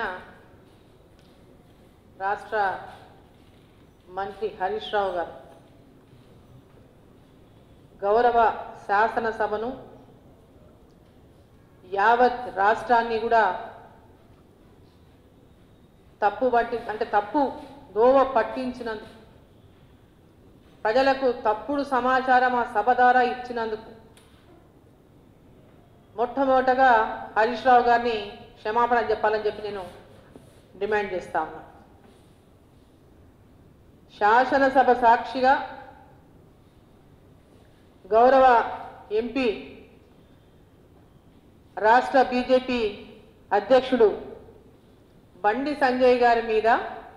రాష్ట్ర మంత్రి హరీష్ రావు గారు గౌరవ శాసనసభను యావత్ రాష్ట్రాన్ని కూడా తప్పు పట్టి అంటే తప్పు దోవ పట్టించినందుకు ప్రజలకు తప్పుడు సమాచారం ఆ సభ ద్వారా ఇచ్చినందుకు మొట్టమొదటగా హరీష్ రావు గారిని క్షమాపణ చెప్పాలని చెప్పి నేను డిమాండ్ చేస్తా ఉన్నా శాసనసభ సాక్షిగా గౌరవ ఎంపీ రాష్ట్ర బీజేపీ అధ్యక్షుడు బండి సంజయ్ గారి మీద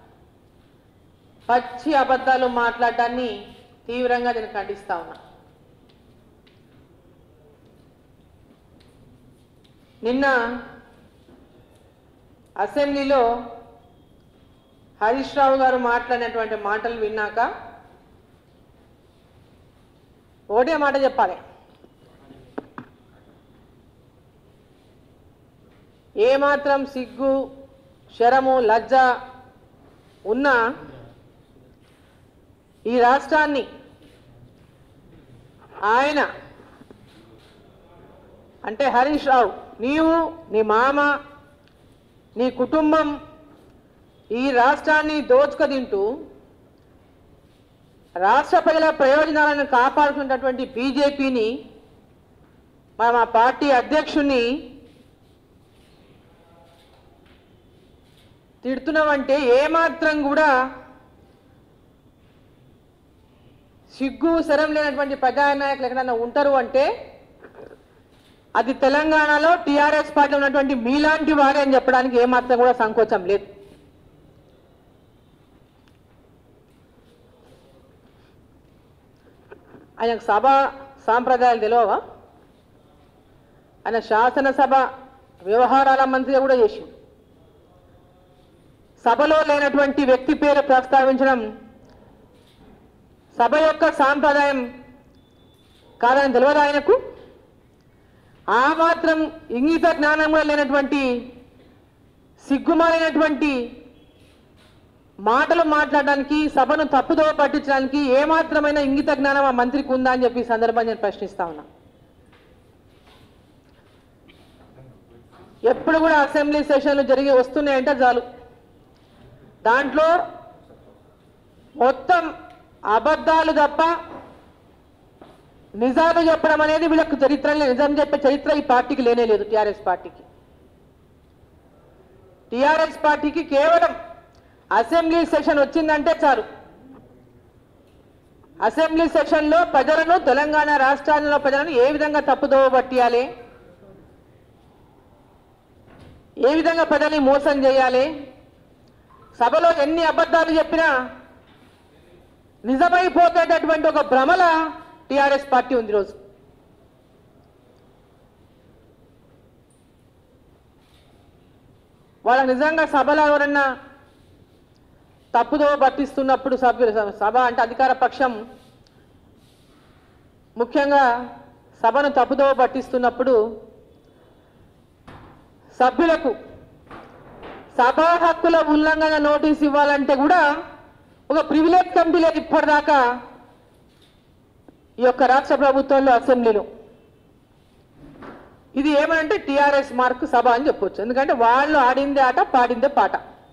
పచ్చి అబద్ధాలు మాట్లాడడాన్ని తీవ్రంగా నేను ఖండిస్తా ఉన్నా నిన్న అసెంబ్లీలో హరీష్ రావు గారు మాట్లాడినటువంటి మాటలు విన్నాక ఒకటే మాట చెప్పాలి ఏమాత్రం సిగ్గు శరము లజ్జ ఉన్నా ఈ రాష్ట్రాన్ని ఆయన అంటే హరీష్ రావు నీవు నీ మామ నీ కుటుంబం ఈ రాష్ట్రాన్ని దోచుక తింటూ రాష్ట్ర ప్రజల ప్రయోజనాలను కాపాడుతున్నటువంటి బీజేపీని మన మా పార్టీ అధ్యక్షుణ్ణి తిడుతున్నామంటే ఏమాత్రం కూడా సిగ్గు శరం లేనటువంటి ప్రజానాయకులు ఎక్కడైనా ఉంటారు అంటే అది తెలంగాణలో టీఆర్ఎస్ పార్టీలో ఉన్నటువంటి మీలాంటి వారే అని చెప్పడానికి ఏమాత్రం కూడా సంకోచం లేదు ఆయనకు సభ సాంప్రదాయాలు తెలియవా ఆయన శాసనసభ వ్యవహారాల మంత్రిగా కూడా చేసిండు సభలో లేనటువంటి వ్యక్తి పేరు ప్రస్తావించడం సభ యొక్క సాంప్రదాయం కాదని తెలియదు ఆయనకు ఆ మాత్రం ఇంగిత జ్ఞానం కూడా లేనటువంటి సిగ్గుమాలినటువంటి మాటలు మాట్లాడడానికి సభను తప్పుదో పట్టించడానికి ఏమాత్రమైన ఇంగిత జ్ఞానం ఆ మంత్రికి ఉందా అని చెప్పి ఈ సందర్భంగా నేను ప్రశ్నిస్తా ఉన్నా ఎప్పుడు కూడా అసెంబ్లీ సెషన్లు జరిగి వస్తున్నాయంటే చాలు దాంట్లో మొత్తం అబద్ధాలు తప్ప నిజాలు చెప్పడం అనేది వీళ్ళకు చరిత్ర నిజం చెప్పే చరిత్ర ఈ పార్టీకి లేనే లేదు టీఆర్ఎస్ పార్టీకి టీఆర్ఎస్ పార్టీకి కేవలం అసెంబ్లీ సెషన్ వచ్చిందంటే చాలు అసెంబ్లీ సెషన్లో ప్రజలను తెలంగాణ రాష్ట్రాలలో ప్రజలను ఏ విధంగా తప్పుదోవ పట్టియాలి ఏ విధంగా ప్రజల్ని మోసం చేయాలి సభలో ఎన్ని అబద్ధాలు చెప్పినా నిజమైపోతేటటువంటి ఒక భ్రమల టిఆర్ఎస్ పార్టీ ఉంది ఈరోజు వాళ్ళ నిజంగా సభలో ఎవరన్నా తప్పుదో పట్టిస్తున్నప్పుడు సభ్యులు సభ అంటే అధికార పక్షం ముఖ్యంగా సభను తప్పుదో పట్టిస్తున్నప్పుడు సభ్యులకు సభా హక్కుల ఉల్లంఘన నోటీస్ ఇవ్వాలంటే కూడా ఒక ప్రివిలేజ్ కమిటీ లేదు ఇప్పటిదాకా ఈ యొక్క రాష్ట్ర ప్రభుత్వంలో అసెంబ్లీలో ఇది ఏమనంటే టిఆర్ఎస్ మార్క్ సభ అని చెప్పొచ్చు ఎందుకంటే వాళ్ళు ఆడిందే ఆట పాడిందే పాట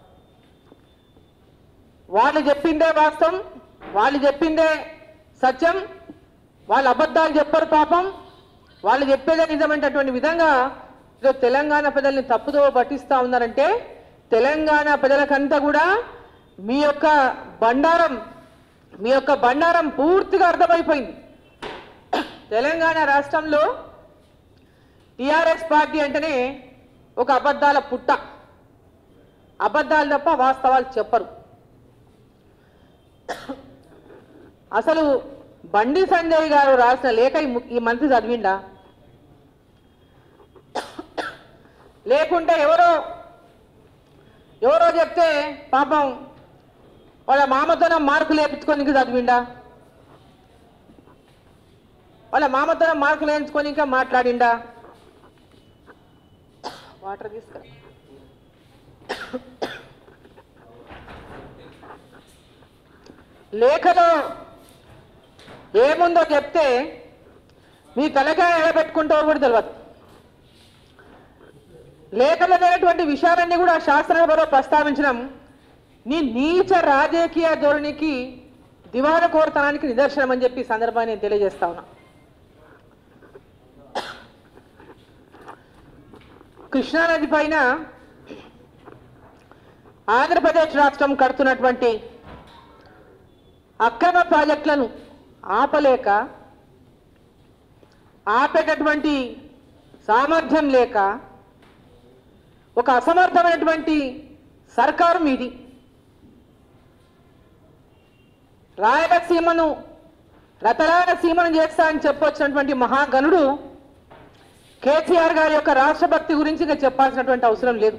వాళ్ళు చెప్పిందే వాస్తవం వాళ్ళు చెప్పిందే సత్యం వాళ్ళు అబద్ధాలు చెప్పరు పాపం వాళ్ళు చెప్పేదే నిజమైనటువంటి విధంగా ఏదో తెలంగాణ ప్రజల్ని తప్పుదో పట్టిస్తా ఉన్నారంటే తెలంగాణ ప్రజలకంతా కూడా మీ యొక్క బండారం మీ యొక్క బండారం పూర్తిగా అర్థమైపోయింది తెలంగాణ రాష్ట్రంలో టిఆర్ఎస్ పార్టీ అంటేనే ఒక అబద్ధాల పుట్ట అబద్ధాలు తప్ప వాస్తవాలు చెప్పరు అసలు బండి సంజయ్ గారు రాసిన లేఖ ఈ ము- ఈ మంత్రి చదివిండా లేకుంటే ఎవరో ఎవరో చెప్తే పాపం వాళ్ళ మామతోనే మార్కులు వేపించుకొని చదివిండా వాళ్ళ మామతోనే మార్కులు వేయించుకొని ఇంకా మాట్లాడిండా వాటర్ తీసుకురా లేఖలో ఏముందో చెప్తే మీ తలకాయ ఎలా పెట్టుకుంటారో కూడా తెలియదు లేఖలో జరిగినటువంటి విషయాలన్నీ కూడా శాస్త్రంలో ప్రస్తావించడం నీ నీచ రాజకీయ ధోరణికి దివాన కోరతనానికి నిదర్శనం అని చెప్పి ఈ సందర్భాన్ని నేను తెలియజేస్తా ఉన్నా కృష్ణానది పైన ఆంధ్రప్రదేశ్ రాష్ట్రం కడుతున్నటువంటి అక్రమ ప్రాజెక్టులను ఆపలేక ఆపేటటువంటి సామర్థ్యం లేక ఒక అసమర్థమైనటువంటి సర్కారు మీది రాయలసీమను రతరాయలసీమను చేస్తా అని చెప్పొచ్చినటువంటి మహాగణుడు కేసీఆర్ గారి యొక్క రాష్ట్రభక్తి గురించి ఇంకా చెప్పాల్సినటువంటి అవసరం లేదు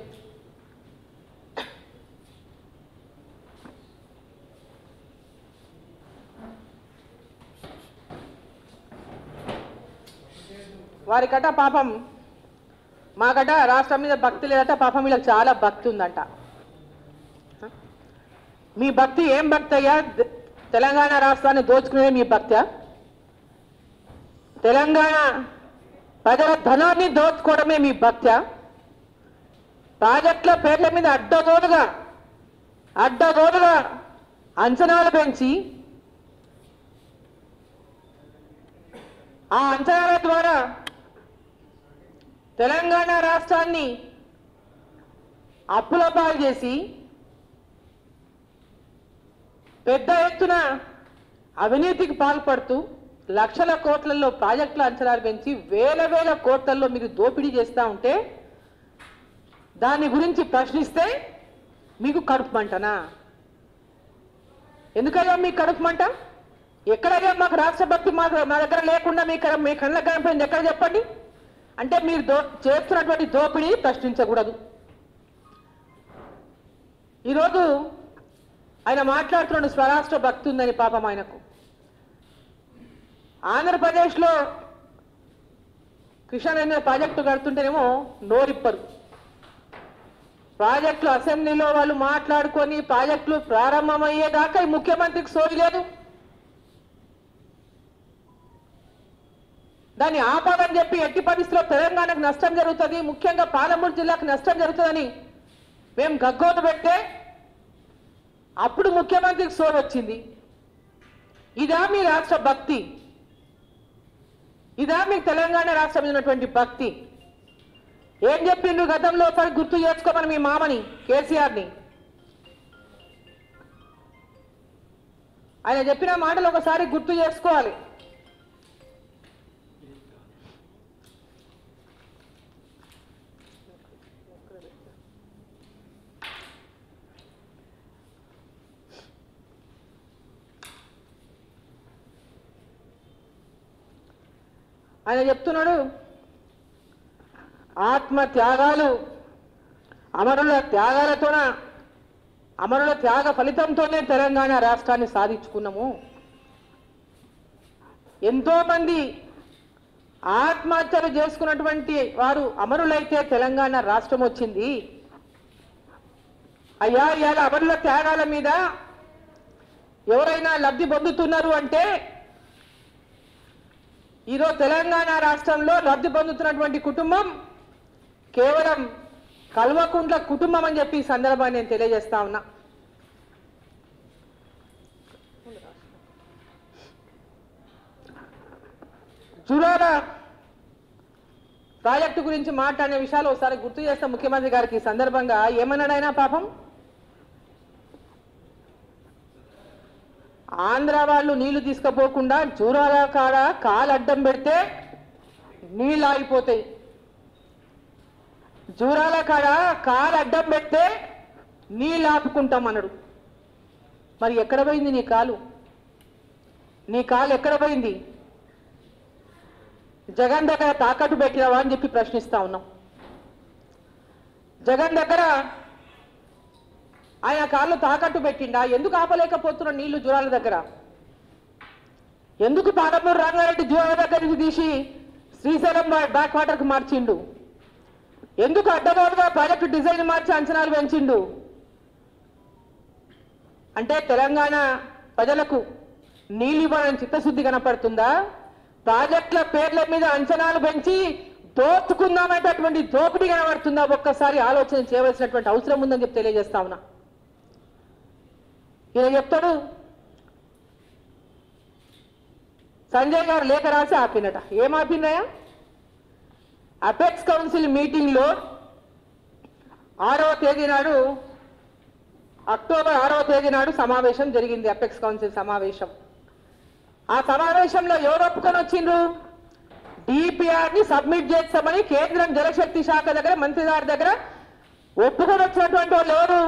వారికట పాపం మాకట రాష్ట్రం మీద భక్తి లేదట పాపం వీళ్ళకి చాలా భక్తి ఉందంట మీ భక్తి ఏం భక్తి అయ్యా ద- తెలంగాణ రాష్ట్రాన్ని దోచుకునే మీ భక్త్యా తెలంగాణ ప్రజల ధనాన్ని దోచుకోవడమే మీ భక్త్యా ప్రాజెక్టుల పేర్ల మీద అడ్డగోలుగా అడ్డగోలుగా అంచనాలు పెంచి ఆ అంచనాల ద్వారా తెలంగాణ రాష్ట్రాన్ని అప్పుల పాలు చేసి పెద్ద ఎత్తున అవినీతికి పాల్పడుతూ లక్షల కోట్లలో ప్రాజెక్టుల అంచనాలు పెంచి వేల వేల కోట్లలో మీరు దోపిడీ చేస్తూ ఉంటే దాని గురించి ప్రశ్నిస్తే మీకు కడుపు మంటనా ఎందుకయ్యా మీకు కడుపు మంట ఎక్కడయ్యా మాకు రాష్ట్రభక్తి మాకు మా దగ్గర లేకుండా మీ కడ- మీ కళ్ళ కనిపోయింది ఎక్కడ చెప్పండి అంటే మీరు దో చేస్తున్నటువంటి దోపిడీ ప్రశ్నించకూడదు ఈరోజు ఆయన మాట్లాడుతున్నాడు స్వరాష్ట్ర భక్తి ఉందని పాపం ఆయనకు ఆంధ్రప్రదేశ్లో కృష్ణానది ప్రాజెక్టు కడుతుంటేనేమో నోరిప్పరు ప్రాజెక్టులు అసెంబ్లీలో వాళ్ళు మాట్లాడుకొని ప్రాజెక్టులు ప్రారంభమయ్యేదాకా ఈ ముఖ్యమంత్రికి సోయి లేదు దాన్ని ఆపాలని చెప్పి ఎట్టి పరిస్థితిలో తెలంగాణకు నష్టం జరుగుతుంది ముఖ్యంగా పాలమూరు జిల్లాకు నష్టం జరుగుతుందని మేము గగ్గోలు పెడితే అప్పుడు ముఖ్యమంత్రికి సోయి వచ్చింది ఇదా మీ రాష్ట్ర భక్తి ఇదా మీ తెలంగాణ రాష్ట్రం మీద ఉన్నటువంటి భక్తి ఏం చెప్పిండు గతంలో ఒకసారి గుర్తు చేసుకోమని మీ మామని కేసీఆర్ని ఆయన చెప్పిన మాటలు ఒకసారి గుర్తు చేసుకోవాలి ఆయన చెప్తున్నాడు ఆత్మ త్యాగాలు అమరుల త్యాగాలతోన అమరుల త్యాగ ఫలితంతోనే తెలంగాణ రాష్ట్రాన్ని సాధించుకున్నాము ఎంతో మంది ఆత్మహత్యలు చేసుకున్నటువంటి వారు అమరులైతే తెలంగాణ రాష్ట్రం వచ్చింది అయ్యా ఇవాళ అమరుల త్యాగాల మీద ఎవరైనా లబ్ధి పొందుతున్నారు అంటే ఈరోజు తెలంగాణ రాష్ట్రంలో లబ్ధి పొందుతున్నటువంటి కుటుంబం కేవలం కల్వకుంట్ల కుటుంబం అని చెప్పి ఈ సందర్భాన్ని నేను తెలియజేస్తా ఉన్నా జురాల ప్రాజెక్టు గురించి మాట్లాడిన విషయాలు ఒకసారి గుర్తు చేస్తాం ముఖ్యమంత్రి గారికి ఈ సందర్భంగా ఏమన్నాడు ఆయన పాపం ఆంధ్ర వాళ్ళు నీళ్లు తీసుకుపోకుండా జూరాల కాడ కాలు అడ్డం పెడితే నీళ్ళు ఆగిపోతాయి జూరాల కాడ కాలు అడ్డం పెడితే నీళ్ళు ఆపుకుంటాం అన్నాడు మరి ఎక్కడ పోయింది నీ కాలు నీ కాలు ఎక్కడ పోయింది జగన్ దగ్గర తాకట్టు పెట్టినావా అని చెప్పి ప్రశ్నిస్తా ఉన్నాం జగన్ దగ్గర ఆయన కాళ్ళు తాకట్టు పెట్టిండా ఎందుకు ఆపలేకపోతున్నా నీళ్లు జూరాల దగ్గర ఎందుకు పాలమూరు రంగారెడ్డి జూరాల దగ్గర నుంచి తీసి శ్రీశైలం బ్యాక్ వాటర్కి మార్చిండు ఎందుకు అడ్డగోలుగా ప్రాజెక్టు డిజైన్ మార్చి అంచనాలు పెంచిండు అంటే తెలంగాణ ప్రజలకు నీళ్ళు ఇవ్వాలని చిత్తశుద్ధి కనపడుతుందా ప్రాజెక్టుల పేర్ల మీద అంచనాలు పెంచి దోచుకుందామనేటటువంటి దోపిడీ కనబడుతుందా ఒక్కసారి ఆలోచన చేయవలసినటువంటి అవసరం ఉందని చెప్పి తెలియజేస్తా ఉన్నా ఈయన చెప్తాడు సంజయ్ గారు లేఖ రాసి ఆపినట ఏం ఆపినాయా అపెక్స్ కౌన్సిల్ మీటింగ్లో ఆరవ తేదీ నాడు అక్టోబర్ ఆరవ తేదీ నాడు సమావేశం జరిగింది అపెక్స్ కౌన్సిల్ సమావేశం ఆ సమావేశంలో ఎవరు ఒప్పుకొని వచ్చిండ్రు డిపిఆర్ ని సబ్మిట్ చేస్తామని కేంద్రం జలశక్తి శాఖ దగ్గర మంత్రి గారి దగ్గర ఒప్పుకొని వచ్చినటువంటి వాళ్ళు ఎవరు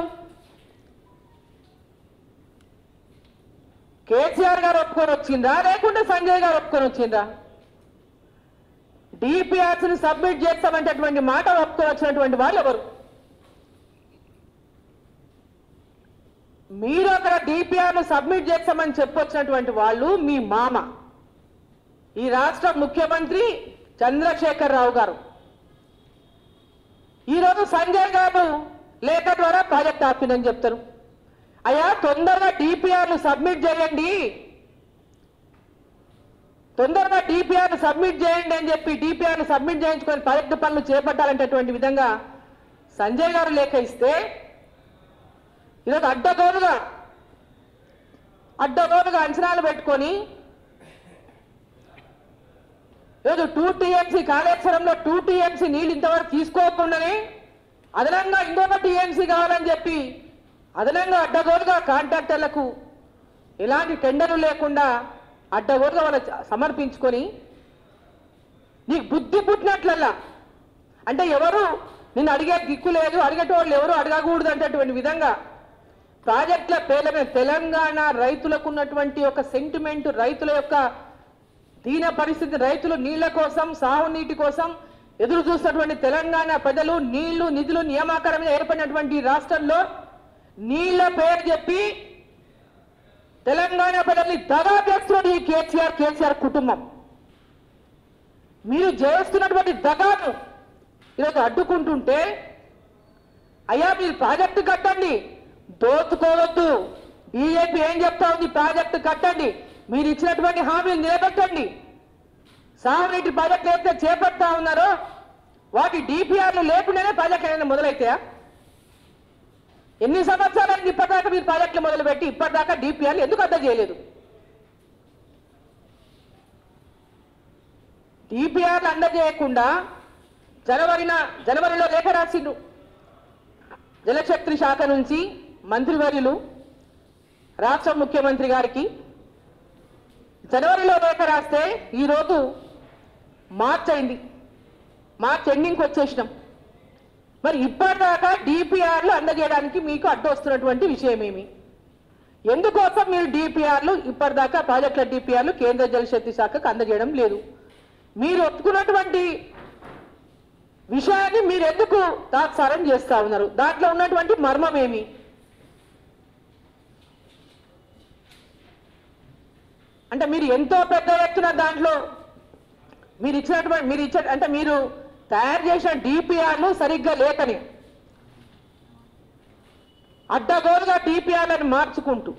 కేసీఆర్ గారు ఒప్పుకొని వచ్చిందా లేకుంటే సంజయ్ గారు ఒప్పుకొని వచ్చిందా డిపిఆర్స్ ని సబ్మిట్ చేస్తామంటటువంటి మాట ఒప్పుకొని వచ్చినటువంటి వాళ్ళు ఎవరు మీరు అక్కడ డిపిఆర్ ను సబ్మిట్ చేస్తామని చెప్పొచ్చినటువంటి వాళ్ళు మీ మామ ఈ రాష్ట్ర ముఖ్యమంత్రి చంద్రశేఖర్ రావు గారు ఈరోజు సంజయ్ గారు లేఖ ద్వారా ప్రాజెక్ట్ ఆపిందని చెప్తారు అయ్యా తొందరగా డిపిఆర్ ను సబ్మిట్ చేయండి తొందరగా డిపిఆర్ ను సబ్మిట్ చేయండి అని చెప్పి డిపిఆర్ ను సబ్మిట్ చేయించుకొని ప్రాజెక్టు పనులు చేపట్టాలంటటువంటి విధంగా సంజయ్ గారు లేఖ ఇస్తే ఈరోజు అడ్డగోలుగా అడ్డగోలుగా అంచనాలు పెట్టుకొని ఈరోజు టూ టీఎంసీ కాళేశ్వరంలో టూ టీఎంసీ నీళ్ళు ఇంతవరకు తీసుకోకుండానే అదనంగా ఇంకొక టీఎంసీ కావాలని చెప్పి అదనంగా అడ్డగోలుగా కాంట్రాక్టర్లకు ఎలాంటి టెండర్లు లేకుండా అడ్డగోలుగా వాళ్ళు సమర్పించుకొని నీకు బుద్ధి పుట్టినట్లల్లా అంటే ఎవరు నిన్ను అడిగే దిక్కు లేదు అడిగేటోళ్ళు ఎవరు అడగకూడదు అనేటటువంటి విధంగా ప్రాజెక్టుల పేర్ల మీద తెలంగాణ రైతులకు ఉన్నటువంటి ఒక సెంటిమెంట్ రైతుల యొక్క దీన పరిస్థితి రైతులు నీళ్ల కోసం సాగునీటి కోసం ఎదురు చూస్తున్నటువంటి తెలంగాణ ప్రజలు నీళ్లు నిధులు నియామకాల మీద ఏర్పడినటువంటి ఈ రాష్ట్రంలో నీళ్ల పేరు చెప్పి తెలంగాణ ప్రజల్ని దగా చేస్తున్నది ఈ కేసీఆర్ కేసీఆర్ కుటుంబం మీరు చేస్తున్నటువంటి దగాను ఈరోజు అడ్డుకుంటుంటే అయ్యా మీరు ప్రాజెక్టు కట్టండి దోచుకోవద్దు బీజేపీ ఏం చెప్తా ఉంది ప్రాజెక్టు కట్టండి మీరు ఇచ్చినటువంటి హామీలు నిలబెట్టండి సాగునీటి ప్రాజెక్టులు అయితే చేపడతా ఉన్నారో వాటి డిపిఆర్లు లేకుండానే ప్రాజెక్టులు ఏమైనా మొదలైతాయా ఎన్ని సంవత్సరాలైంది ఇప్పటిదాకా మీరు ప్రాజెక్టులు మొదలుపెట్టి ఇప్పటిదాకా డిపిఆర్లు ఎందుకు అర్థం చేయలేదు డిపిఆర్లు అందజేయకుండా జనవరిన జనవరిలో లేఖ రాసిండు జలశక్తి శాఖ నుంచి మంత్రివర్యులు రాష్ట్ర ముఖ్యమంత్రి గారికి జనవరిలో లేఖ రాస్తే ఈరోజు మార్చ్ అయింది మార్చ్ ఎండింగ్కి వచ్చేసినాం మరి ఇప్పటిదాకా డిపిఆర్లు అందజేయడానికి మీకు అడ్డు వస్తున్నటువంటి విషయం ఏమి ఎందుకోసం మీరు డిపిఆర్లు ఇప్పటిదాకా ప్రాజెక్టుల డిపిఆర్లు కేంద్ర జలశక్తి శాఖకు అందజేయడం లేదు మీరు ఒప్పుకున్నటువంటి విషయాన్ని మీరు ఎందుకు తాత్సారం చేస్తా ఉన్నారు దాంట్లో ఉన్నటువంటి మర్మం ఏమి అంటే మీరు ఎంతో పెద్ద ఎత్తున దాంట్లో మీరు ఇచ్చినటువంటి మీరు ఇచ్చే అంటే మీరు తయారు చేసిన డిపిఆర్లు సరిగ్గా లేకని అడ్డగోలుగా డిపిఆర్లను మార్చుకుంటూ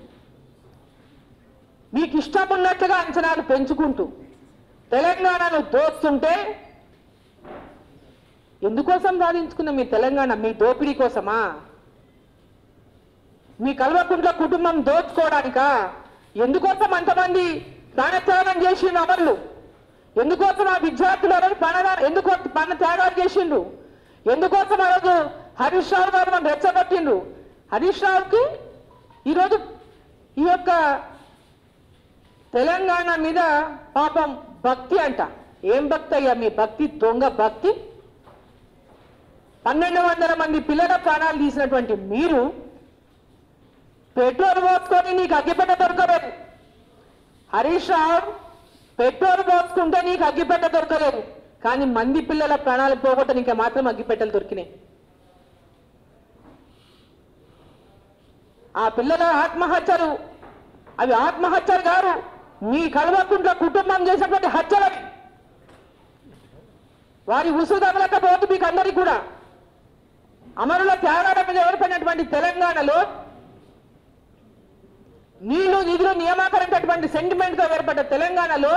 మీకు ఇష్టం ఉన్నట్లుగా అంచనాలు పెంచుకుంటూ తెలంగాణను దోస్తుంటే ఎందుకోసం సాధించుకున్న మీ తెలంగాణ మీ దోపిడీ కోసమా మీ కల్వకుంట్ల కుటుంబం దోచుకోవడానికా ఎందుకోసం అంతమంది ప్రాణత్యాగం చేసిండు అమరులు ఎందుకోసం ఆ విద్యార్థులు ఆ రోజు ప్రాణ ఎందుకో ప్రాణ త్యాగాలు చేసిండు ఎందుకోసం ఆ రోజు హరీష్ రావు గారు మనం రెచ్చగొట్టిండు హరీష్ రావుకి ఈరోజు ఈ యొక్క తెలంగాణ మీద పాపం భక్తి అంట ఏం భక్తి అయ్యా మీ భక్తి దొంగ భక్తి పన్నెండు వందల మంది పిల్లల ప్రాణాలు తీసినటువంటి మీరు పెట్రోల్ పోసుకొని నీకు అగ్గిపెట్ట దొరకలేదు హరీష్ రావు పెట్రోల్ పోసుకుంటే నీకు అగ్గిపెట్ట దొరకలేదు కానీ మంది పిల్లల ప్రాణాలు పోగొట్ట నీకు మాత్రం అగ్గిపెట్టలు దొరికినాయి ఆ పిల్లల ఆత్మహత్యలు అవి ఆత్మహత్యలు గారు మీ కల్వకుంట్ల కుటుంబం చేసినటువంటి హత్యలవి వారి ఉసుదమలకపోతు మీకు అందరికీ కూడా అమరుల త్యాగాల మీద ఏర్పడినటువంటి తెలంగాణలో నీళ్లు నిధులు నియామకమైనటువంటి సెంటిమెంట్ తో ఏర్పడ్డ తెలంగాణలో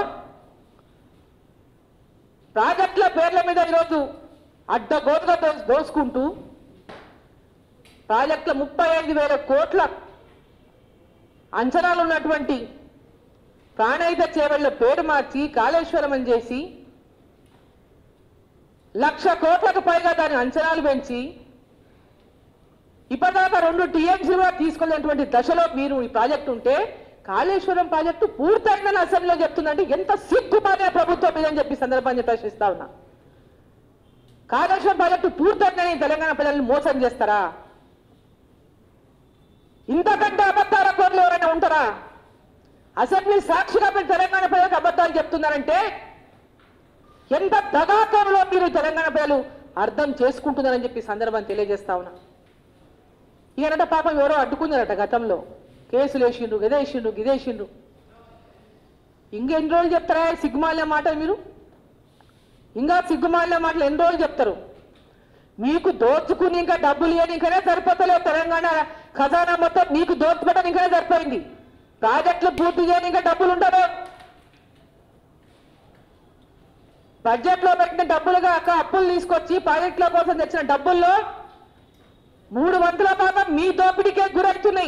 ప్రాజెక్టుల పేర్ల మీద ఈరోజు అడ్డగోటుగా దో దోసుకుంటూ ప్రాజెక్టుల ముప్పై ఐదు వేల కోట్ల అంచనాలు ఉన్నటువంటి ప్రాణహిత చేవళ్ళ పేరు మార్చి కాళేశ్వరం అని చేసి లక్ష కోట్లకు పైగా దాని అంచనాలు పెంచి ఇప్పటిదాకా రెండు టీఎంసీగా తీసుకెళ్ళినటువంటి దశలో మీరు ఈ ప్రాజెక్టు ఉంటే కాళేశ్వరం ప్రాజెక్టు పూర్తయిందని అసెంబ్లీలో చెప్తుందంటే ఎంత సిగ్గుమానే ప్రభుత్వం ఇదని చెప్పి సందర్భాన్ని ప్రశ్నిస్తా ఉన్నా కాళేశ్వరం ప్రాజెక్టు పూర్తయిందని తెలంగాణ ప్రజలను మోసం చేస్తారా ఇంతకంటే అబద్ధాల కోర్లు ఎవరైనా ఉంటారా అసెంబ్లీ సాక్షిగా మీరు తెలంగాణ ప్రజలకు అబద్ధాలు చెప్తున్నారంటే ఎంత దగాకంలో మీరు తెలంగాణ ప్రజలు అర్థం చేసుకుంటున్నారని చెప్పి సందర్భాన్ని తెలియజేస్తా ఉన్నా ఈయనట పాపం ఎవరో అడ్డుకున్నారట గతంలో కేసులు వేసిండ్రు గదేసిండ్రు గిదేసిండ్రు ఇంకెన్ని రోజులు చెప్తారా సిగ్గుమాల్య మాట మీరు ఇంకా సిగ్గుమాల్య మాటలు ఎన్ని రోజులు చెప్తారు మీకు దోచుకుని ఇంకా డబ్బులు ఇవ్వని ఇంకనే సరిపోతలేదు తెలంగాణ ఖజానా మొత్తం మీకు దోచుకోవడం ఇంకనే సరిపోయింది ప్రాజెక్టులు పూర్తి చేయని ఇంకా డబ్బులు ఉండవు బడ్జెట్ లో పెట్టిన డబ్బులుగా అక్క అప్పులు తీసుకొచ్చి ప్రాజెక్టుల కోసం తెచ్చిన డబ్బుల్లో మూడు వంతుల భాగం మీ దోపిడీకే గురవుతున్నాయి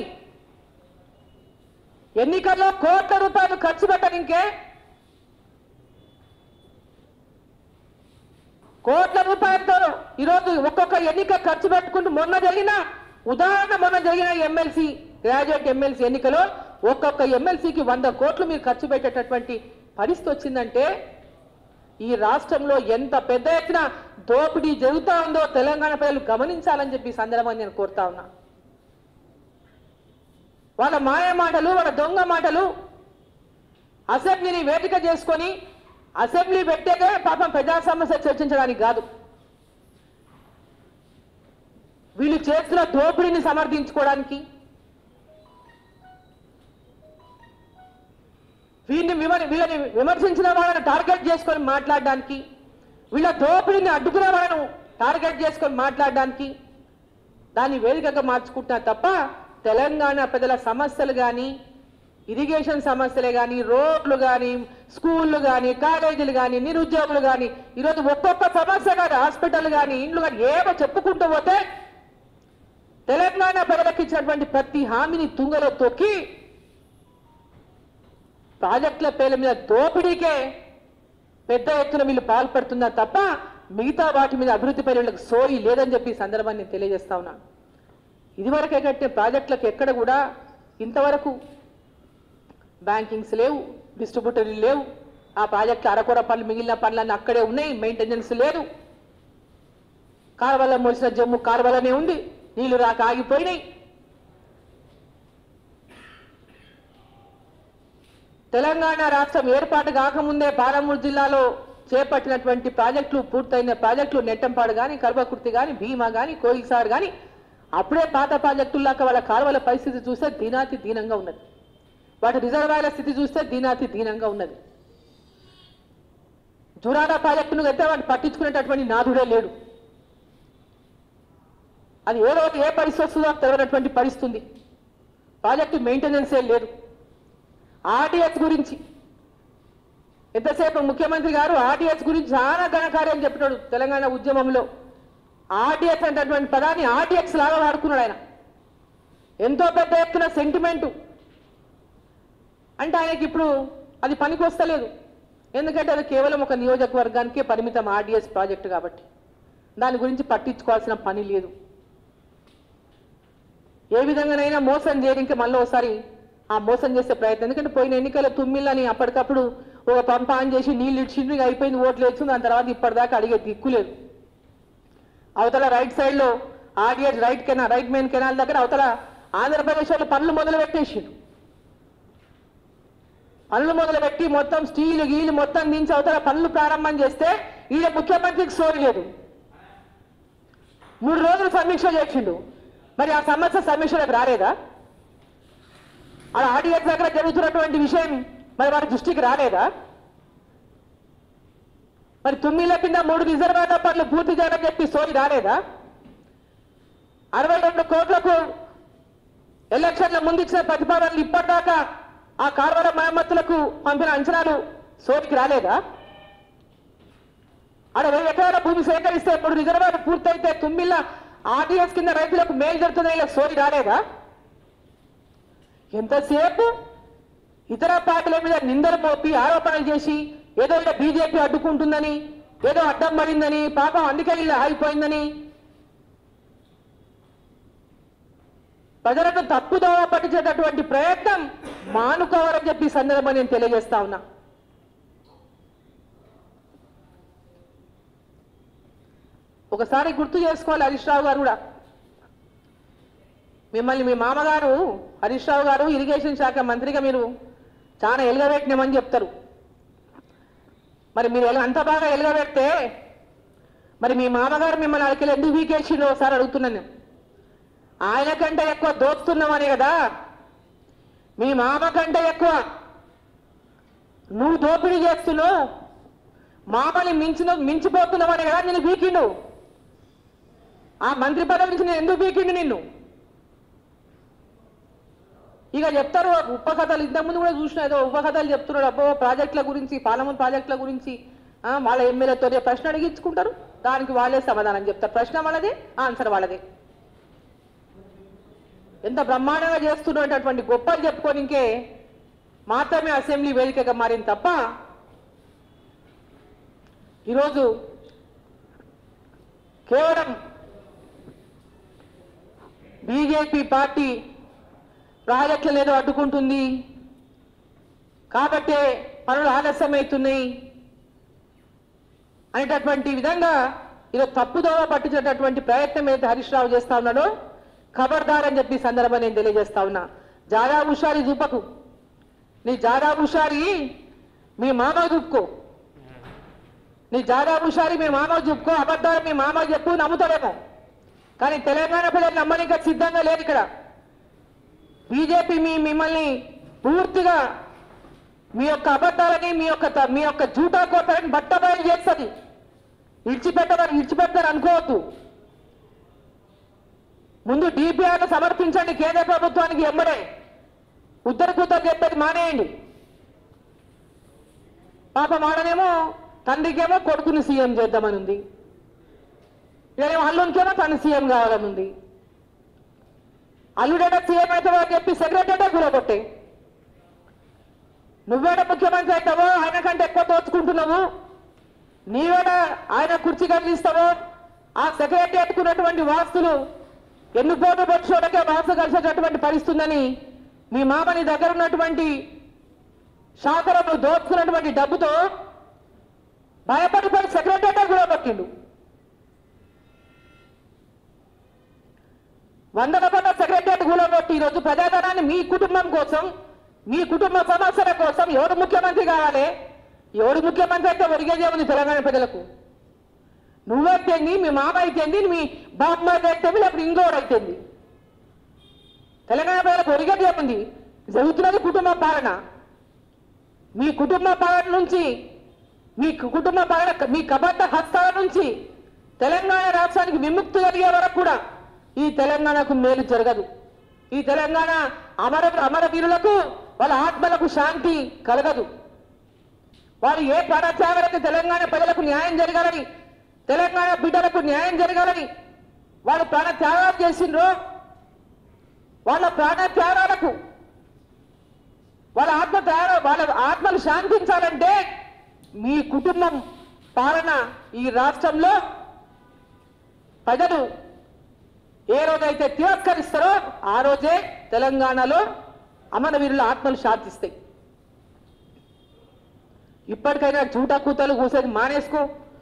ఎన్నికల్లో కోట్ల రూపాయలు ఖర్చు పెట్టనికే కోట్ల రూపాయలతో ఈరోజు ఒక్కొక్క ఎన్నిక ఖర్చు పెట్టుకుంటూ మొన్న జరిగిన ఉదాహరణ మొన్న జరిగిన ఎమ్మెల్సీ గ్రాడ్యుయేట్ ఎమ్మెల్సీ ఎన్నికలో ఒక్కొక్క ఎమ్మెల్సీకి వంద కోట్లు మీరు ఖర్చు పెట్టేటటువంటి పరిస్థితి వచ్చిందంటే ఈ రాష్ట్రంలో ఎంత పెద్ద ఎత్తున దోపిడీ జరుగుతా ఉందో తెలంగాణ ప్రజలు గమనించాలని చెప్పి ఈ సందర్భంగా నేను కోరుతా ఉన్నా వాళ్ళ మాయ మాటలు వాళ్ళ దొంగ మాటలు అసెంబ్లీని వేదిక చేసుకొని అసెంబ్లీ పెట్టేదే పాపం ప్రజా సమస్య చర్చించడానికి కాదు వీళ్ళు చేస్తున్న దోపిడీని సమర్థించుకోవడానికి వీళ్ళని విమర్ వీళ్ళని విమర్శించిన వాళ్ళని టార్గెట్ చేసుకొని మాట్లాడడానికి వీళ్ళ దోపిడీని అడ్డుకునే వాళ్ళను టార్గెట్ చేసుకొని మాట్లాడడానికి దాన్ని వేదికగా మార్చుకుంటున్నా తప్ప తెలంగాణ ప్రజల సమస్యలు కానీ ఇరిగేషన్ సమస్యలే కానీ రోడ్లు కానీ స్కూళ్ళు కానీ కాలేజీలు కానీ నిరుద్యోగులు కానీ ఈరోజు ఒక్కొక్క సమస్య కానీ హాస్పిటల్ కానీ ఇండ్లు కానీ ఏమో చెప్పుకుంటూ పోతే తెలంగాణ ప్రజలకు ఇచ్చినటువంటి ప్రతి హామీని తుంగలో తొక్కి ప్రాజెక్టుల పేర్ల మీద దోపిడీకే పెద్ద ఎత్తున వీళ్ళు పాల్పడుతున్నారు తప్ప మిగతా వాటి మీద అభివృద్ధి పనులకు సోయి లేదని చెప్పి ఈ సందర్భాన్ని నేను తెలియజేస్తా ఉన్నాను ఇదివరకే కట్టిన ప్రాజెక్టులకు ఎక్కడ కూడా ఇంతవరకు బ్యాంకింగ్స్ లేవు డిస్ట్రిబ్యూటర్లు లేవు ఆ ప్రాజెక్టులు అరకొర పనులు మిగిలిన పనులన్నీ అక్కడే ఉన్నాయి మెయింటెనెన్స్ లేదు కాలువల మోసిన జమ్ము కాలువలనే ఉంది నీళ్లు రాక ఆగిపోయినాయి తెలంగాణ రాష్ట్రం ఏర్పాటు కాకముందే పాలమూరు జిల్లాలో చేపట్టినటువంటి ప్రాజెక్టులు పూర్తయిన ప్రాజెక్టులు నెట్టంపాడు కానీ కల్వకుర్తి కానీ భీమా కానీ కోయిల్సార్ కానీ అప్పుడే పాత ప్రాజెక్టుల్లాక వాళ్ళ కాలువల పరిస్థితి చూస్తే దీనాతి దీనంగా ఉన్నది వాటి రిజర్వాయర్ల స్థితి చూస్తే దీనాతి దీనంగా ఉన్నది జురాడ ప్రాజెక్టును అయితే వాటిని పట్టించుకునేటటువంటి నాథుడే లేడు అది ఏ రోజు ఏ పరిస్థితి వస్తుందో తెలియనటువంటి పరిస్థితి ఉంది ప్రాజెక్టు మెయింటెనెన్సే లేదు ఆర్డిఎస్ గురించి ఎంతసేపు ముఖ్యమంత్రి గారు ఆర్డిఎస్ గురించి చాలా ఘనకార్యం చెప్పినాడు తెలంగాణ ఉద్యమంలో ఆర్డిఎస్ అనేటటువంటి పదాన్ని ఆర్డిఎక్స్ లాగా వాడుకున్నాడు ఆయన ఎంతో పెద్ద ఎత్తున సెంటిమెంటు అంటే ఆయనకి ఇప్పుడు అది పనికి వస్తలేదు ఎందుకంటే అది కేవలం ఒక నియోజకవర్గానికే పరిమితం ఆర్డిఎస్ ప్రాజెక్టు కాబట్టి దాని గురించి పట్టించుకోవాల్సిన పని లేదు ఏ విధంగానైనా మోసం చేయడానికి మళ్ళీ ఒకసారి ఆ మోసం చేసే ప్రయత్నం ఎందుకంటే పోయిన ఎన్నికల తుమ్మిళ్ళని అప్పటికప్పుడు ఒక పంప ఆన్ చేసి నీళ్ళు ఇచ్చిండ్రు ఇక అయిపోయింది ఓట్లు వేస్తుంది దాని తర్వాత ఇప్పటిదాకా అడిగే దిక్కు లేదు అవతల రైట్ సైడ్ లో RDS right canal right main canal దగ్గర అవతల ఆంధ్రప్రదేశ్ వాళ్ళు పనులు మొదలు పెట్టేసిండ్రు పనులు మొదలు పెట్టి మొత్తం స్టీల్ గీలు మొత్తం దించి అవతల పనులు ప్రారంభం చేస్తే ఈయన ముఖ్యమంత్రికి సోరి లేదు మూడు రోజులు సమీక్ష చేసిండు మరి ఆ సమస్య సమీక్షలకు రాలేదా అలా ఆడియన్స్ దగ్గర జరుగుతున్నటువంటి విషయం మరి వారి దృష్టికి రాలేదా మరి తొమ్మిదిల కింద మూడు రిజర్వాయర్ల పనులు పూర్తి చేయడం చెప్పి సోయి రాలేదా అరవై రెండు కోట్లకు ఎలక్షన్ల ముందు ఇచ్చిన ప్రతిపాదనలు ఇప్పటిదాకా ఆ కార్వర మరమ్మతులకు పంపిన అంచనాలు సోటికి రాలేదా ఆడ వెయ్యి ఎకరాల భూమి సేకరిస్తే ఇప్పుడు రిజర్వాయర్ పూర్తయితే తుమ్మిళ్ళ ఆర్టీఎస్ కింద రైతులకు మేలు జరుగుతుందని ఇలా సోటి రాలేదా ఎంతసేపు ఇతర పార్టీల మీద నిందలు మోపి ఆరోపణలు చేసి ఏదో ఇలా బీజేపీ అడ్డుకుంటుందని ఏదో అడ్డం పడిందని పాపం అందుకే ఇలా ఆగిపోయిందని ప్రజలకు తప్పుదోవ పట్టించేటటువంటి ప్రయత్నం మానుకోవాలని చెప్పి ఈ సందర్భంగా నేను తెలియజేస్తా ఉన్నా ఒకసారి గుర్తు చేసుకోవాలి హరీష్ రావు గారు కూడా మిమ్మల్ని మీ మామగారు హరీష్ రావు గారు ఇరిగేషన్ శాఖ మంత్రిగా మీరు చాలా ఎలుగబెట్టినామని చెప్తారు మరి మీరు ఎలా అంత బాగా ఎలుగబెడితే మరి మీ మామగారు మిమ్మల్ని అడిగి ఎందుకు వీకేసిండో ఒకసారి అడుగుతున్నాను నేను. ఆయన కంటే ఎక్కువ దోస్తున్నామని కదా మీ మామ కంటే ఎక్కువ నువ్వు దోపిడీ చేస్తున్నావు మామని మించిన మించిపోతున్నామని కదా నేను వీకిండు ఆ మంత్రి పదవి నుంచి నేను ఎందుకు వీకిండు నిన్ను ఇక చెప్తారు ఉపకథలు ఇంతకుముందు కూడా చూసిన ఏదో ఉపకథలు చెప్తున్నాడు అబ్బో ప్రాజెక్టుల గురించి పాలమూరు ప్రాజెక్టుల గురించి ఆ, వాళ్ళ ఎమ్మెల్యేతో ప్రశ్న అడిగించుకుంటారు దానికి వాళ్ళే సమాధానం చెప్తారు ప్రశ్న వాళ్ళదే ఆన్సర్ వాళ్ళదే ఎంత బ్రహ్మాండంగా చేస్తున్నటువంటి గొప్పలు చెప్పుకోనికే మాత్రమే అసెంబ్లీ వేదికగా మారింది తప్ప ఈరోజు కేవలం బీజేపీ పార్టీ ప్రాజెక్టులు ఏదో అడ్డుకుంటుంది కాబట్టే పనులు ఆలస్యమవుతున్నాయి అనేటటువంటి విధంగా ఇది తప్పుదోవ పట్టించేటటువంటి ప్రయత్నం ఏదైతే హరీష్ రావు చేస్తా ఉన్నాడో ఖబర్దార్ అని చెప్పి ఈ సందర్భం నేను తెలియజేస్తా ఉన్నా జాదా హుషారి చూపకు నీ జాదా హుషారి మీ మామ చూపుకో నీ జాదా హుషారి మీ మామ చూపుకో అబద్ధాలు మీ మామ చెప్పు నమ్ముతాడేమో కానీ తెలంగాణ ప్రజలు నమ్మడానికి సిద్ధంగా లేదు ఇక్కడ బీజేపీ మీ మిమ్మల్ని పూర్తిగా మీ యొక్క అబద్ధాలని మీ యొక్క త- మీ యొక్క జూటా కోటాలని బట్టబయలు చేస్తుంది ఇడిచిపెట్టదని ఇడిచిపెడతారు అనుకోవద్దు ముందు డిపిఆర్ సమర్పించండి కేంద్ర ప్రభుత్వానికి ఎమ్మడే ఉత్తర కూతరు చెప్పేది మానేయండి పాప మాడనేమో తండ్రికేమో కొడుకుని సీఎం చేద్దామని ఉంది ఇదేమో అల్లునికేమో తను సీఎం కావాలని ఉంది అల్లుడేట సీఎం అవుతావో అని చెప్పి సెక్రటరీ కూలగొట్టే నువ్వేడ ముఖ్యమంత్రి అవుతావో ఆయన కంటే ఎక్కువ దోచుకుంటున్నావు నీవేడ ఆయన కుర్చీ కదిలిస్తావో ఆ సెక్రటరీ ఎత్తుకున్నటువంటి వాస్తులు ఎన్ని కోట్లు పక్షులకే వాస్తు కలిసేటటువంటి పరిస్థితుందని మీ మామ నీ దగ్గర ఉన్నటువంటి శాఖలను దోచుకున్నటువంటి డబ్బుతో భయపడిపోయి సెక్రటరీ కూడా పట్టిండు వందల పన్న సెక్రటరీ కూలగొట్టి ఈరోజు ప్రజాధనాన్ని మీ కుటుంబం కోసం మీ కుటుంబ సమస్యల కోసం ఎవరు ముఖ్యమంత్రి కావాలి ఎవరు ముఖ్యమంత్రి అయితే ఒరిగేదే ఉంది తెలంగాణ ప్రజలకు నువ్వైతేంది మీ మామ అయితేంది మీ బామ్మది అయితేంది లేకపోతే ఇంకోడు అయితేంది తెలంగాణ ప్రజలకు ఒరిగేదే ఉంది జరుగుతున్నది కుటుంబ పాలన మీ కుటుంబ పాలన నుంచి మీ కుటుంబ పాలన మీ కబడ్డ హస్తాల నుంచి తెలంగాణ రాష్ట్రానికి విముక్తి కలిగే వరకు కూడా ఈ తెలంగాణకు మేలు జరగదు ఈ తెలంగాణ అమర అమరవీరులకు వాళ్ళ ఆత్మలకు శాంతి కలగదు వారు ఏ ప్రాణత్యాగాలకి తెలంగాణ ప్రజలకు న్యాయం జరగాలని తెలంగాణ బిడ్డలకు న్యాయం జరగాలని వాళ్ళు ప్రాణత్యాగాలు చేసిండ్రో వాళ్ళ ప్రాణత్యాగాలకు వాళ్ళ ఆత్మ త్యాగ- వాళ్ళ ఆత్మలు శాంతించాలంటే మీ కుటుంబం పాలన ఈ రాష్ట్రంలో ప్రజలు ఏ రోజైతే తిరస్కరిస్తారో ఆ రోజే తెలంగాణలో అమరవీరుల ఆత్మలు శాంతిస్తాయి ఇప్పటికైనా చూటా కూతలు కూసేది మానేసుకో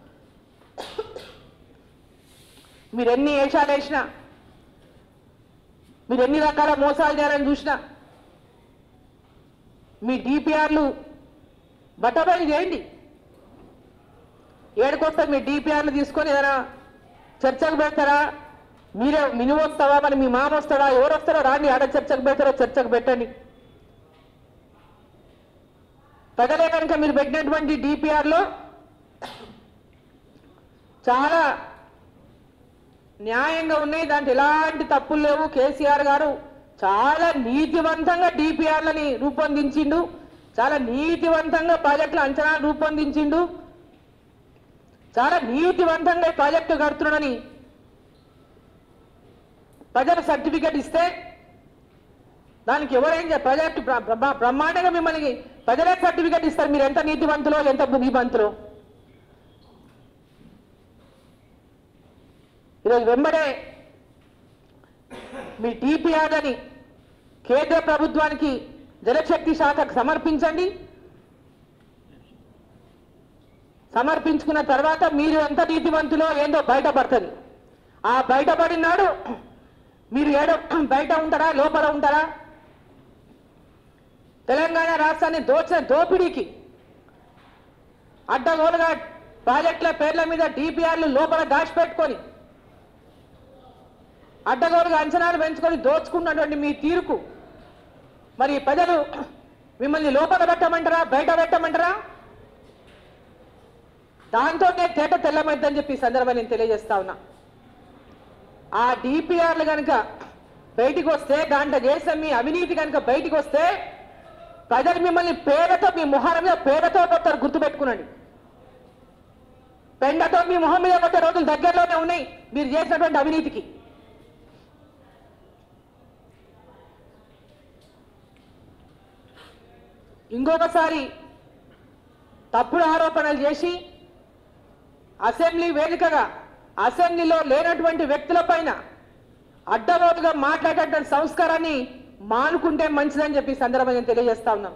మీరు ఎన్ని వేషాలు వేసినా మీరు ఎన్ని రకాల మోసాలు చేయాలని చూసినా మీ డిపిఆర్లు బట్టబయలు చేయండి ఏడుకొస్తే మీ డిపిఆర్లు తీసుకొని ఏదైనా చర్చకు పెడతారా మీరే మినిమం వస్తావా మరి మీ మామ వస్తాడా ఎవరు వస్తారో రాండి ఆడ చర్చకు పెడతారో చర్చకు పెట్టండి ప్రజలే కనుక మీరు పెట్టినటువంటి డిపిఆర్లో చాలా న్యాయంగా ఉన్నాయి దాంట్లో ఎలాంటి తప్పులు లేవు కేసీఆర్ గారు చాలా నీతివంతంగా డిపిఆర్లని రూపొందించిండు చాలా నీతివంతంగా ప్రాజెక్టుల అంచనా రూపొందించిండు చాలా నీతివంతంగా ఈ ప్రాజెక్టు కడుతున్నాడని ప్రజల సర్టిఫికెట్ ఇస్తే దానికి ఎవరేం చే- ప్రాజెక్టు బ్ర- బ్రహ్మ- బ్రహ్మాండంగా మిమ్మల్ని ప్రజలే సర్టిఫికెట్ ఇస్తారు మీరు ఎంత నీతివంతులో ఎంత బుద్ధిమంతులో ఈరోజు వెంబడే మీ టీపీఆర్లని కేంద్ర ప్రభుత్వానికి జలశక్తి శాఖకు సమర్పించండి సమర్పించుకున్న తర్వాత మీరు ఎంత నీతివంతులో ఏందో బయటపడుతుంది ఆ బయటపడినాడు మీరు ఏడో బయట ఉంటారా లోపల ఉంటారా తెలంగాణ రాష్ట్రాన్ని దోచిన దోపిడీకి అడ్డగోలుగా ప్రాజెక్టుల పేర్ల మీద డిపిఆర్లు లోపల దాచిపెట్టుకొని అడ్డగోలుగా అంచనాలు పెంచుకొని దోచుకున్నటువంటి మీ తీరుకు మరి ప్రజలు మిమ్మల్ని లోపల పెట్టమంటారా బయట పెట్టమంటారా దాంతోనే తేట తెల్లమైందని చెప్పి ఈ సందర్భంగా నేను తెలియజేస్తా ఉన్నా ఆ డిపిఆర్లు కనుక బయటికి వస్తే దాంట్లో చేసిన మీ అవినీతి కనుక బయటికి వస్తే ప్రజలు మిమ్మల్ని పేదతో మీ మొహం మీద పేదతో కొట్టారు గుర్తుపెట్టుకునండి పెండతో మీ మొహం మీద కొట్టే రోజులు దగ్గరలోనే ఉన్నాయి మీరు చేసినటువంటి అవినీతికి ఇంకొకసారి తప్పుడు ఆరోపణలు చేసి అసెంబ్లీ వేదికగా అసెంబ్లీలో లేనటువంటి వ్యక్తులపైన అడ్డగోలుగా మాట్లాడేటువంటి సంస్కారాన్ని మానుకుంటే మంచిదని చెప్పి ఈ సందర్భంగా నేను తెలియజేస్తా ఉన్నాను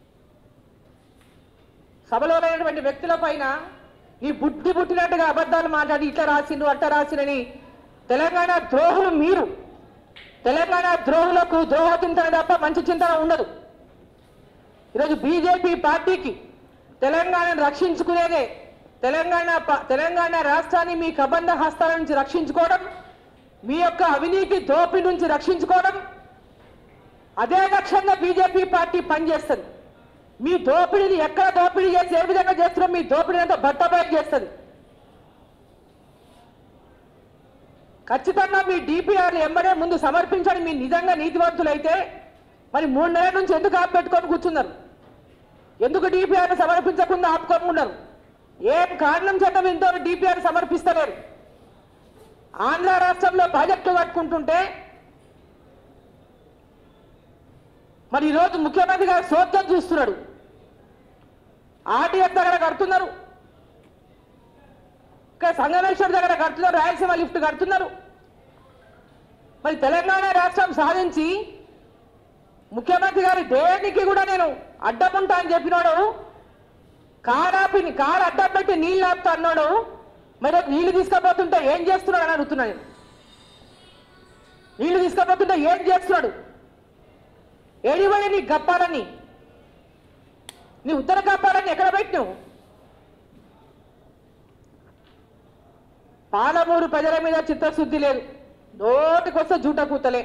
సభలో లేనటువంటి వ్యక్తులపైన ఈ బుద్ధి పుట్టినట్టుగా అబద్ధాలు మాట్లాడి ఇట్లా రాసిండు అట్ట రాసినని తెలంగాణ ద్రోహులు మీరు తెలంగాణ ద్రోహులకు ద్రోహ చింతన తప్ప మంచి చింతన ఉండదు ఈరోజు బీజేపీ పార్టీకి తెలంగాణను రక్షించుకునేదే తెలంగాణ ప- తెలంగాణ రాష్ట్రాన్ని మీ కబంధ హస్తాల నుంచి రక్షించుకోవడం మీ యొక్క అవినీతి దోపిడి నుంచి రక్షించుకోవడం అదే లక్ష్యంగా బీజేపీ పార్టీ పనిచేస్తుంది మీ దోపిడీని ఎక్కడ దోపిడీ చేసి ఏ విధంగా చేస్తున్నారో మీ దోపిడీ అంతా బట్టబయలు చేస్తుంది ఖచ్చితంగా మీ డిపిఆర్లు ఎంబడే ముందు సమర్పించండి మీ నిజంగా నీతివంతులైతే మరి మూడు నెలల నుంచి ఎందుకు ఆపెట్టుకొని కూర్చున్నారు ఎందుకు డిపిఆర్ సమర్పించకుండా ఆపుకొని ఉన్నారు ఏం కారణం చేత ఇంత డిపిఆర్ సమర్పిస్తలేరు ఆంధ్ర రాష్ట్రంలో ప్రాజెక్టులు కట్టుకుంటుంటే మరి ఈరోజు ముఖ్యమంత్రి గారు సోద్యం చూస్తున్నాడు ఆర్టీఎఫ్ దగ్గర కడుతున్నారు ఇక్కడ సంగమేశ్వర్ దగ్గర కడుతున్నారు రాయలసీమ లిఫ్ట్ కడుతున్నారు మరి తెలంగాణ రాష్ట్రం సాధించి ముఖ్యమంత్రి గారి దేనికి కూడా నేను అడ్డముంటా అని చెప్పినాడు కారాపి కారు అడ్డం పెట్టి నీళ్ళు ఆపుతా అన్నాడు మరి నీళ్లు తీసుకపోతుంటే ఏం చేస్తున్నాడు అని అడుగుతున్నా నేను నీళ్లు తీసుకపోతుంటే ఏం చేస్తున్నాడు ఏడివడి నీ గప్పాలని నీ ఉత్తర గప్పాలని ఎక్కడ పెట్టినావు పాలమూరు ప్రజల మీద చిత్తశుద్ధి లేదు నోటికొస్తే జూట కూతలే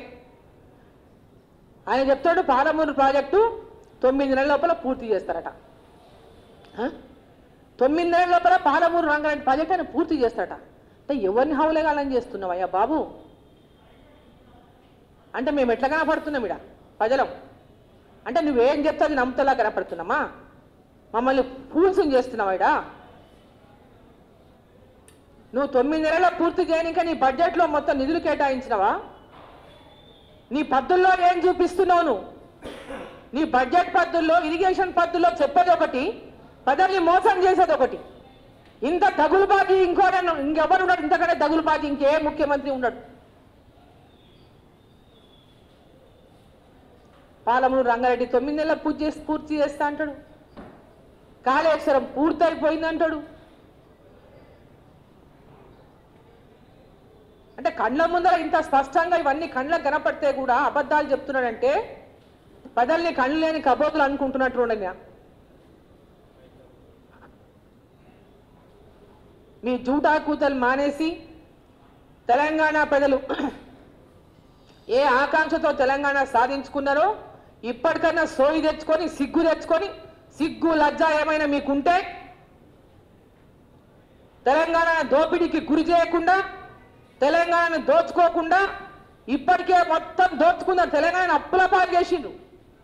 ఆయన చెప్తాడు పాలమూరు ప్రాజెక్టు తొమ్మిది నెలల లోపల పూర్తి చేస్తారట ఆ? తొమ్మిది నెలల లోపల పాలమూరు రంగారెడ్డి ప్రాజెక్ట్ ఆయన పూర్తి చేస్తాడట అంటే ఎవరిని హౌలేగాలని చేస్తున్నావు అయ్యా బాబు అంటే మేము ఎట్లా కనపడుతున్నాం ఇడ ప్రజలం అంటే నువ్వేం చెప్తావు నమ్ముతలా కనపడుతున్నామా మమ్మల్ని ఫూల్సుని చేస్తున్నావా ఇడా నువ్వు తొమ్మిది నెలల పూర్తి చేయనిక నీ బడ్జెట్లో మొత్తం నిధులు కేటాయించినవా నీ పద్ధతుల్లో ఏం చూపిస్తున్నావు నువ్వు నీ బడ్జెట్ పద్ధతుల్లో ఇరిగేషన్ పద్ధతుల్లో చెప్పేది ఒకటి ప్రజల్ని మోసం చేసేది ఒకటి ఇంత తగులుబాజీ ఇంకోడన్నా ఇంకెవరు ఉన్నాడు ఇంతకంటే తగులుబాజీ ఇంకే ముఖ్యమంత్రి ఉన్నాడు పాలమూరు రంగారెడ్డి తొమ్మిది నెలల పూర్తి చేసి పూర్తి చేస్తా అంటాడు కాళేశ్వరం పూర్తయిపోయింది అంటాడు అంటే కండ్ల ముందర ఇంత స్పష్టంగా ఇవన్నీ కండ్లకు కనపడితే కూడా అబద్ధాలు చెప్తున్నాడంటే ప్రజల్ని కళ్ళు లేని కబోతులు అనుకుంటున్నట్టు ఉండగా మీ జూటా కూతలు మానేసి తెలంగాణ ప్రజలు ఏ ఆకాంక్షతో తెలంగాణ సాధించుకున్నారో ఇప్పటికైనా సోయి తెచ్చుకొని సిగ్గు తెచ్చుకొని సిగ్గు లజ్జ ఏమైనా మీకుంటే తెలంగాణ దోపిడీకి గురి చేయకుండా తెలంగాణను దోచుకోకుండా ఇప్పటికే మొత్తం దోచుకున్నారు తెలంగాణ అప్పుల పాలు చేసిండ్రు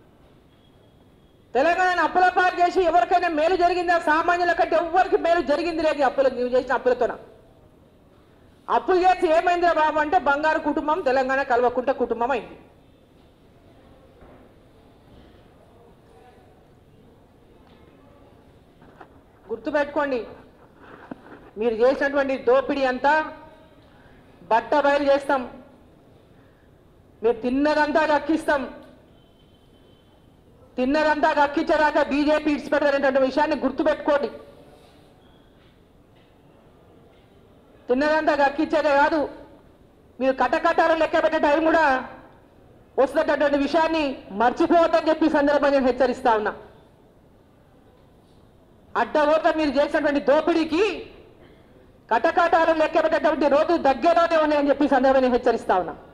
తెలంగాణ అప్పుల పాలు చేసి ఎవరికైనా మేలు జరిగిందా సామాన్యుల కంటే ఎవరికి మేలు జరిగింది లేదు ఈ అప్పులు నువ్వు చేసిన అప్పులతోన అప్పులు చేసి ఏమైందిరా బాబు అంటే బంగారు కుటుంబం తెలంగాణ కల్వకుంట కుటుంబం అయింది గుర్తుపెట్టుకోండి మీరు చేసినటువంటి దోపిడీ అంతా బట్ట బయలు చేస్తాం మీరు తిన్నదంతా కక్కిస్తాం తిన్నదంతా కక్కించేదాకా బీజేపీ ఇడిచిపెడతారనేటువంటి విషయాన్ని గుర్తుపెట్టుకోండి తిన్నదంతా కక్కించేదే కాదు మీరు కటకటాలు లెక్క పెట్టే టైం కూడా వస్తున్నటువంటి విషయాన్ని మర్చిపోవద్దని చెప్పి ఈ సందర్భంగా నేను హెచ్చరిస్తా ఉన్నా అడ్డగోట మీరు చేసినటువంటి దోపిడీకి కటకటాలు లెక్క పెట్టేటువంటి రోజు దగ్గరలోనే ఉన్నాయని చెప్పి ఈ సందర్భంగా నేను హెచ్చరిస్తా ఉన్నా